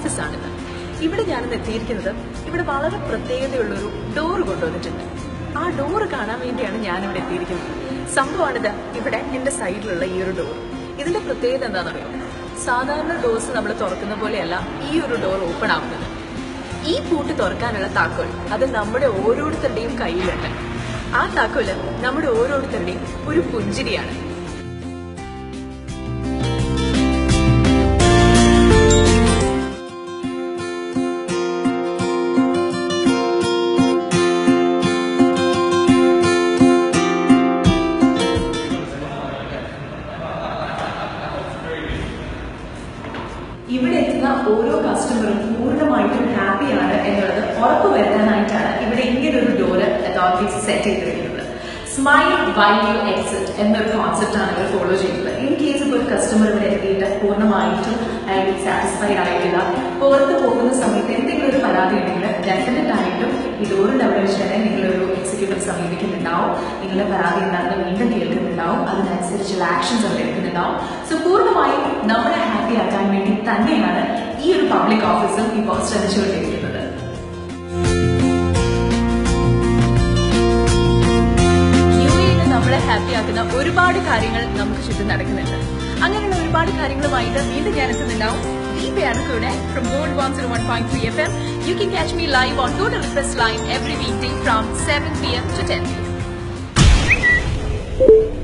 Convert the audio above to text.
ഓഫീസാണിത് ഇവിടെ ഞാനിന്ന് എത്തിയിരിക്കുന്നത് ഇവിടെ വളരെ പ്രത്യേകതയുള്ളൊരു ഡോർ കൊണ്ടുവന്നിട്ടുണ്ട് ആ ഡോർ കാണാൻ വേണ്ടിയാണ് ഞാനിവിടെ എത്തിയിരിക്കുന്നത് സംഭവമാണിത് ഇവിടെ എന്റെ സൈഡിലുള്ള ഈ ഒരു ഡോർ ഇതിന്റെ പ്രത്യേകത എന്താണെന്നറിയോ സാധാരണ ഡോർസ് നമ്മൾ തുറക്കുന്ന പോലെയല്ല ഈ ഒരു ഡോർ ഓപ്പൺ ആവുന്നത് ഈ പൂട്ട് തുറക്കാനുള്ള താക്കോൽ അത് നമ്മുടെ ഓരോരുത്തരുടെയും കയ്യിലുണ്ട് ആ താക്കോല് നമ്മുടെ ഓരോരുത്തരുടെയും ഒരു പുഞ്ചിരിയാണ് ഇവിടെ എത്തുന്ന ഓരോ കസ്റ്റമറും പൂർണ്ണമായിട്ടും ഹാപ്പിയാണ് എന്നുള്ളത് ഉറപ്പുവരുത്താനായിട്ടാണ് ഇവിടെ ഇങ്ങനെ ഒരു ഡോറ് അതോറിറ്റീസ് സെറ്റ് ചെയ്തിരിക്കുന്നത് സ്മൈൽ വൈ യു എക്സിറ്റ് എന്നൊരു കോൺസെപ്റ്റ് ആണ് ഇവർ ഫോളോ ചെയ്യുന്നത് ഇൻ കേസ് ഇപ്പോൾ ഒരു കസ്റ്റമർ ഇവിടെ എത്തിയിട്ട് പൂർണ്ണമായിട്ടും അയാൾക്ക് സാറ്റിസ്ഫൈഡ് ആയിട്ടില്ല പുറത്ത് പോകുന്ന സമയത്ത് എന്തെങ്കിലും ഒരു പരാതി ഉണ്ടെങ്കിൽ ഡെഫിനറ്റ് ആയിട്ടും ഈ ഡോറിന്റെ അവിടെ വെച്ച് തന്നെ നിങ്ങളൊരു എക്സിക്യൂട്ടീവ് സമീപിക്കുന്നുണ്ടാവും നിങ്ങളുടെ പരാതി എന്താണെന്ന് വീണ്ടും കേൾക്കുന്നുണ്ടാവും അതിനനുസരിച്ചുള്ള ആക്ഷൻസ് അവർ എടുക്കുന്നുണ്ടാവും സോ പൂർണ്ണമായും നമ്മളെ ഹാപ്പി ആക്കാൻ വേണ്ടി തന്നെയാണ് ഈ ഒരു പബ്ലിക് ഓഫീസും ഇപ്പോൾ ശ്രമിച്ചുകൊണ്ടിരിക്കുന്നത് യു എയിൽ നമ്മളെ ഹാപ്പി ആക്കുന്ന ഒരുപാട് കാര്യങ്ങൾ നമുക്ക് ചുറ്റും നടക്കുന്നുണ്ട് അങ്ങനെയുള്ള ഒരുപാട് കാര്യങ്ങളുമായിട്ട് വീണ്ടും ഞാൻ എത്തുന്നുണ്ടാവും ദീപയാണ് കൂടെ from Gold one zero one point three F M you can catch me live on to request line every weekday from seven P M to ten P M